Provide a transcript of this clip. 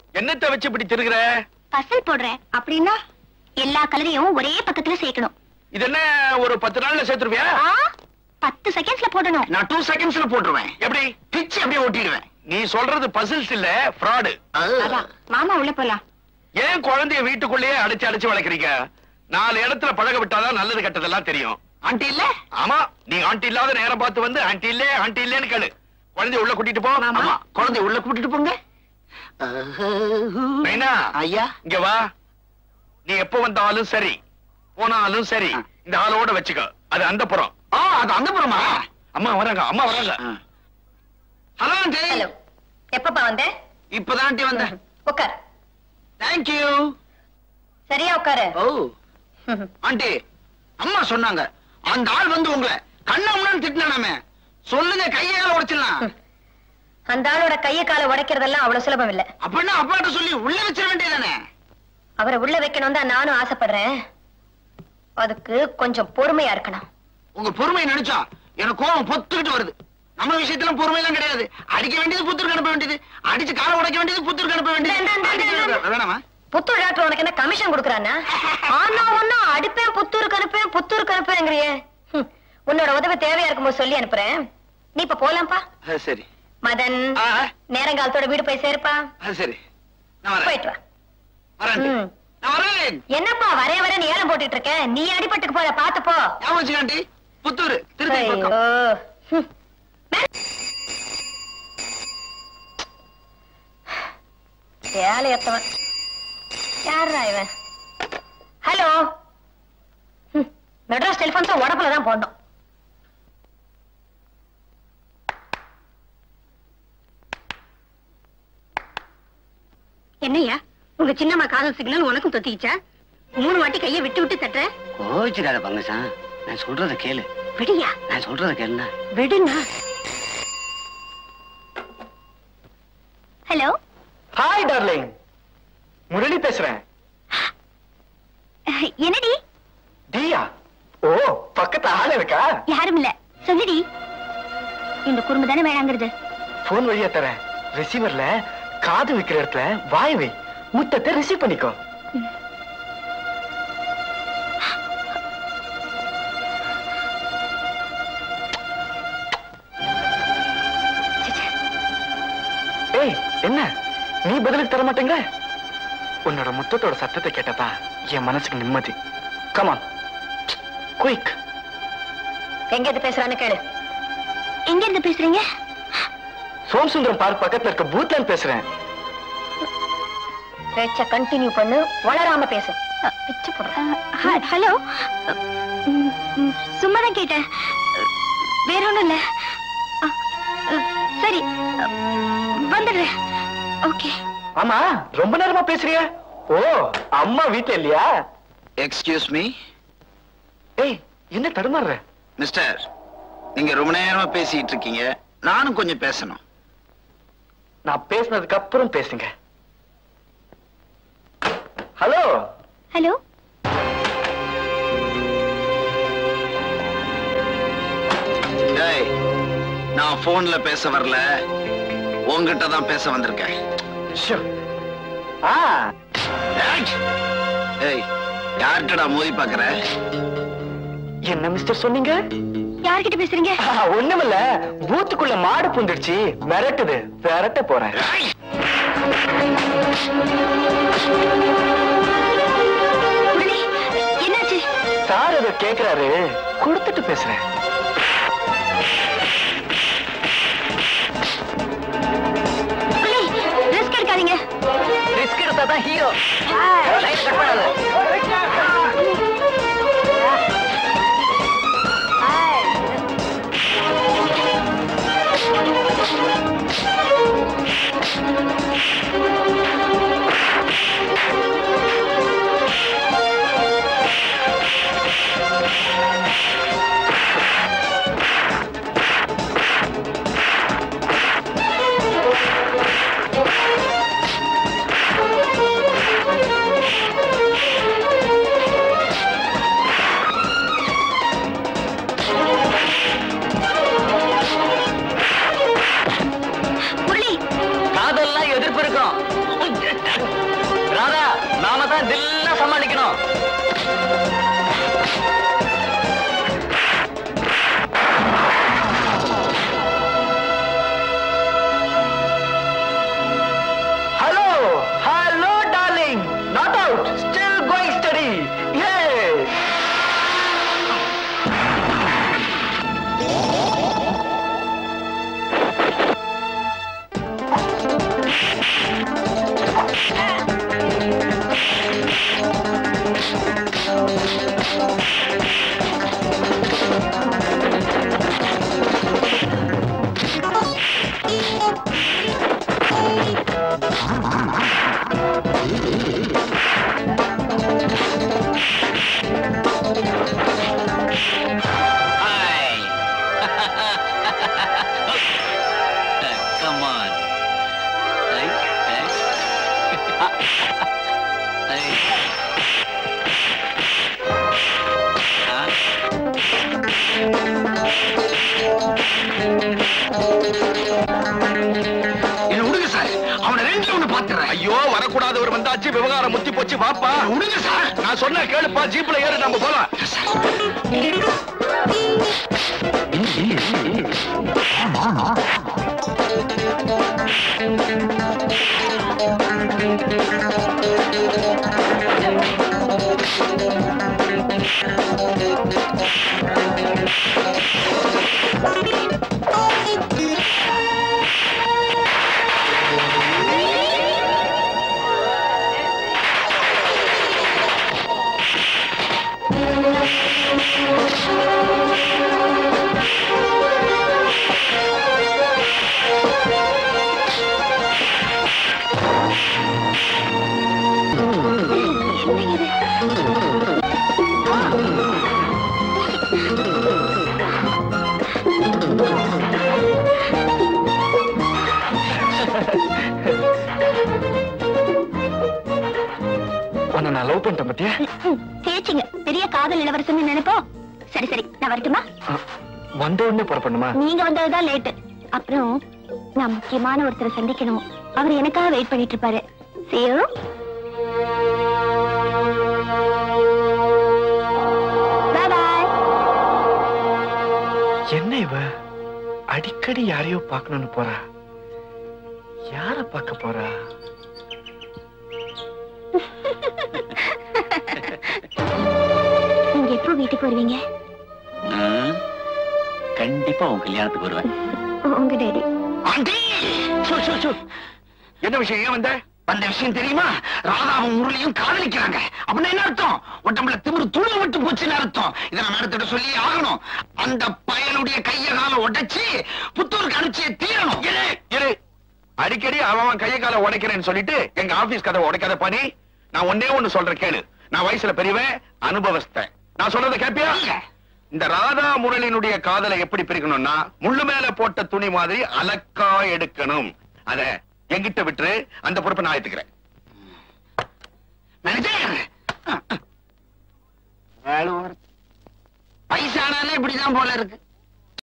என்னத்த வச்சு இப்படி திருகிற பசல் போடுறேன் அப்படின்னா எல்லா கலரையும் ஒரே பக்கத்துல சேர்க்கணும் இது என்ன ஒரு பத்து நாள்ல சேர்த்துருவியா ஆ, பத்து செகண்ட்ஸ்ல போடணும் நான் டூ செகண்ட்ஸ்ல போட்டுருவேன் எப்படி பிச்சு அப்படியே ஓட்டிடுவேன் நீ சொல்றது பசில்ஸ் இல்ல ஃப்ராடு அதான் மாமா உள்ள போலாம் ஏன் குழந்தைய வீட்டுக்குள்ளேயே அடைச்சு அடைச்சு வளர்க்குறீங்க நாலு இடத்துல பழக விட்டாதான் நல்லது கெட்டதெல்லாம் தெரியும் ஆண்டி இல்ல ஆமா நீ ஆண்டி இல்லாத நேரம் பார்த்து வந்து ஆண்டி இல்லே ஆண்டி இல்லேன்னு கேளு குழந்தைய உள்ள கூட்டிட்டு போ ஆமா குழந்தை உள்ள கூட்டிட்டு போங்க மைனா ஐயா இங்க வா நீ எப்ப வந்தாலும் சரி போனாலும் சரி ஆ. இந்த ஆளோட வச்சுக்க அது அந்த புறம் ஆ அது அந்த புறமா அம்மா வராங்க அம்மா வராங்க ஹலோ ஆண்டி ஹலோ எப்பப்பா வந்த இப்பதான் ஆண்டி வந்தேன் உட்கார் தேங்க்யூ சரியா உட்காரு ஓ ஆண்டி அம்மா சொன்னாங்க அந்த ஆள் வந்து உங்களை கண்ணம்னு திட்டினாமே சொல்லுங்க கையால உடைச்சிடலாம் அந்த ஆளோட கைய காலை உடைக்கிறதெல்லாம் அவ்வளவு சுலபம் இல்ல அப்படின்னா அப்பாட்ட சொல்லி உள்ள வச்சிட வேண்டியதானே அவரை உள்ள வைக்கணும் தான் நானும் ஆசைப்படுறேன் அதுக்கு கொஞ்சம் பொறுமையா இருக்கணும் உங்க பொறுமையை நினைச்சா எனக்கு கோவம் பொத்துக்கிட்டு வருது நம்ம விஷயத்துல பொறுமை எல்லாம் கிடையாது அடிக்க வேண்டியது புத்தூருக்கு அனுப்ப வேண்டியது அடிச்சு காலை உடைக்க வேண்டியது புத்தூருக்கு அனுப்ப வேண்டியது டேய், டேய், டேய், டேய், அடிக்க- வேணாமா புத்தூர் டாக்டர் உனக்கு என்ன கமிஷன் கொடுக்கறானா ஆனா ஒன்னா அடிப்பேன் புத்தூருக்கு அனுப்பேன் புத்தூருக்கு அனுப்புறேங்கிறியே ஹம், உன்னோட உதவி தேவையா இருக்கும்போது சொல்லி அனுப்புறேன் நீ இப்ப போலாம்ப்பா அது சரி மதன் ஆ, நேரங்காலத்தோட வீடு போய் சேருப்பா அது சரி நான் வரேன் போயிட்டு வா வரேன் ஆண்டி. ம். நான் வரேன் என்னப்பா வரே வர நீ ஏலம் போட்டுட்டு இருக்க நீ அடிபட்டுக்கு போற பாத்து போ ஞாபகம் வச்சுக்க ஆண்டி புத்தூர் திருப்பி ஐயோ பக்கம் ஹம். வேலையத்தவன் யாரா இவன் ஹலோ ஹம், மெட்ராஸ் டெலிபோன்ஸ் உடப்புல தான் போடணும் என்னய்யா உங்க சின்னம்மா காதல் சிக்னல் உனக்கும் தொத்திக்கிச்சா மூணு வாட்டி கையை விட்டு விட்டு தட்டுற கோச்சிடாத பங்கசான் நான் சொல்றத கேளு விடியா நான் சொல்றத கேளுண்ணா விடுங்க ஹலோ ஹாய் டார்லிங் முரளி பேசுறேன் என்னடி டியா ஓ பக்கத்து ஆள் இருக்கா யாரும் இல்ல சொல்லுடி இந்த குறும்பு தானே வேணாங்கிறது போன் வழியா தரேன் ரிசீவர்ல காது வைக்கிற இடத்துல வாய் வை முத்தத்தை ரிசீவ் பண்ணிக்கோ ஏய் என்ன நீ பதிலுக்கு தர மாட்டேங்க உன்னோட முத்தத்தோட சத்தத்தை கேட்டப்பா என் மனசுக்கு நிம்மதி கமான் குயிக் எங்க இருந்து பேசுறான்னு கேளு எங்க இருந்து பேசுறீங்க சோம்சுந்தரம் பார்க் பக்கத்துல இருக்க பூத்ல இருந்து பேசுறேன் பேச்ச கண்டினியூ பண்ணு வளராம பேசு பிச்சு போடுறேன் ஹலோ சும்மா தான் கேட்டேன் வேற ஒண்ணும் இல்ல அ, அ, சரி அ, வந்துடுறேன் ஓகே ஆமா ரொம்ப நேரமா பேசுறிய ஓ அம்மா வீட்ல இல்லையா எக்ஸ்கியூஸ் மீ ஏய் என்ன தடுமாறுற மிஸ்டர் நீங்க ரொம்ப நேரமா பேசிட்டு இருக்கீங்க நானும் கொஞ்சம் பேசணும் நான் பேசினதுக்கு அப்புறம் பேசுங்க ஹலோ ஹலோ டேய் நான் போன்ல பேச வரல உன்கிட்ட தான் பேச வந்திருக்கேன் ஆ ஏய், ஏய் யார்கிட்டடா மோதி பாக்குற என்ன மிஸ்டர் சொன்னீங்க யார்கிட்ட பேசுறீங்க ஒண்ணுமில்ல பூத்துக்குள்ள மாடு புந்துடுச்சு மிரட்டுது விரட்ட போறேன் ஏய், முரளி என்னாச்சு சார் அதை கேக்குறாரு கொடுத்துட்டு பேசுறேன் முரளி ரிஸ்க் எடுக்காதீங்க ரிஸ்க் எடுத்தாதான் ஹீரோ முரளி காதல்லாம் எதிர்ப்பு இருக்கும் தான் சமாளிக்கணும் hello hello darling not out still going study ஏ Come on. Hey, hey. Hey. Ah. என்ன விடுங்க சார் அவனை ரெண்டுல ஒண்ணு பாத்துறேன் ஐயோ வரக்கூடாதவர் வந்தாச்சு விவகாரம் முத்தி போச்சு வாப்பா விடுங்க சார் நான் சொன்ன கேளுப்பா ஜீப்ல ஏறு நம்ம போலாம் உன்னை நான் லவ் பண்ணிட்டேன் பத்தியா தேய்ச்சிங்க பெரிய காதல் இளவரசன் நினைப்போம் சரி சரி நான் வரட்டுமா வந்த உடனே புறப்படணுமா நீங்க வந்ததுதான் லேட் அப்புறம் நான் முக்கியமான ஒருத்தரை சந்திக்கணும் அவர் எனக்காக வெயிட் பண்ணிட்டு இருப்பாரு See you. Bye bye. என்ன இவ அடிக்கடி யாரையோ பார்க்கணும்னு போறா யார பார்க்க போறா நீங்க எப்போ வீட்டுக்கு வருவீங்க நான் கண்டிப்பா உன் கல்யாணத்துக்கு வருவேன் உங்க டேடி ஆண்டி சு, சு, சு. என்ன விஷயம் ஏன் வந்த வந்த விஷயம் தெரியுமா ராதாவும் முரளியும் காதலிக்கிறாங்க அப்படின்னா என்ன அர்த்தம் உடம்புல திமிரு துணி விட்டு போச்சுன்னு அர்த்தம் இதை நான் மேடத்திட்ட சொல்லி ஆகணும் அந்த பயனுடைய கைய கால உடைச்சு புத்தூருக்கு அனுப்பிச்சே தீரணும் இரு, இரு அடிக்கடி அவன் அவன் கைய கால உடைக்கிறேன்னு சொல்லிட்டு எங்க ஆபீஸ் கதை உடைக்காத பண்ணி நான் ஒன்னே ஒண்ணு சொல்றேன் கேளு நான் வயசுல பெரியவன் அனுபவஸ்தன் நான் சொல்றத கேப்பியா இல்ல. இந்த ராதா முரளினுடைய காதலை எப்படி பிரிக்கணும்னா முள்ளு மேல போட்ட துணி மாதிரி அலக்கா எடுக்கணும் அத என்கிட்ட விட்டுரு அந்த பொறுப்பை நான் ஏத்துக்கிறேன் மேனேஜர் வயசானாலே இப்படிதான் போல இருக்கு